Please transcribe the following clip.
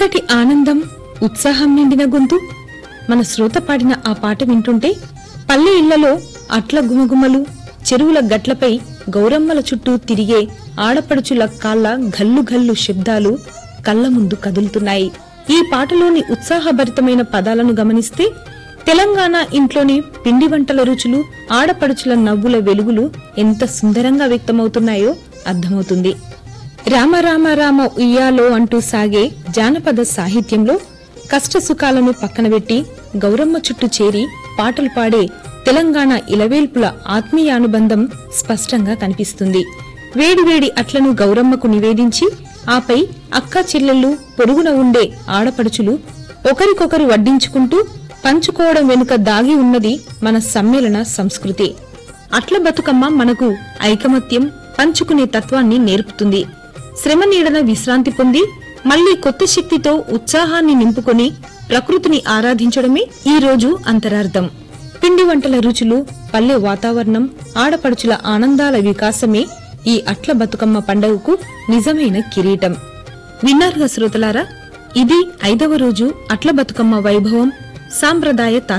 ఎంతటి ఆనందం ఉత్సాహం నిండిన గొంతు మన శ్రోత పాడిన ఆ పాట వింటుంటే పల్లె ఇళ్లలో అట్ల గుమగుమలు చెరువుల గట్లపై గౌరమ్మల చుట్టూ తిరిగే ఆడపడుచుల కాళ్ళ గల్లు గల్లు శబ్దాలు కళ్ళ ముందు కదులుతున్నాయి ఈ పాటలోని ఉత్సాహభరితమైన పదాలను గమనిస్తే తెలంగాణ ఇంట్లోని పిండి వంటల రుచులు ఆడపడుచుల నవ్వుల వెలుగులు ఎంత సుందరంగా వ్యక్తమవుతున్నాయో అర్థమవుతుంది రామ రామ రామ ఉయ్యాలో అంటూ సాగే జానపద సాహిత్యంలో కష్ట సుఖాలను పక్కనబెట్టి గౌరమ్మ చుట్టూ చేరి పాటలు పాడే తెలంగాణ ఇలవేల్పుల ఆత్మీయానుబంధం స్పష్టంగా కనిపిస్తుంది వేడివేడి అట్లను గౌరమ్మకు నివేదించి ఆపై అక్కా చెల్లెళ్ళు పొరుగున ఉండే ఆడపడుచులు ఒకరికొకరు వడ్డించుకుంటూ పంచుకోవడం వెనుక దాగి ఉన్నది మన సమ్మేళన సంస్కృతి అట్ల బతుకమ్మ మనకు ఐకమత్యం పంచుకునే తత్వాన్ని నేర్పుతుంది శ్రమ నీడన విశ్రాంతి పొంది మళ్లీ కొత్త శక్తితో ఉత్సాహాన్ని నింపుకొని ప్రకృతిని ఆరాధించడమే ఈ రోజు అంతరార్థం పిండి వంటల రుచులు పల్లె వాతావరణం ఆడపడుచుల ఆనందాల వికాసమే ఈ అట్ల బతుకమ్మ పండగకు నిజమైన కిరీటం విన్నారుగా శ్రోతలారా ఇది ఐదవ రోజు అట్ల బతుకమ్మ వైభవం సాంప్రదాయ తాత్పర్యం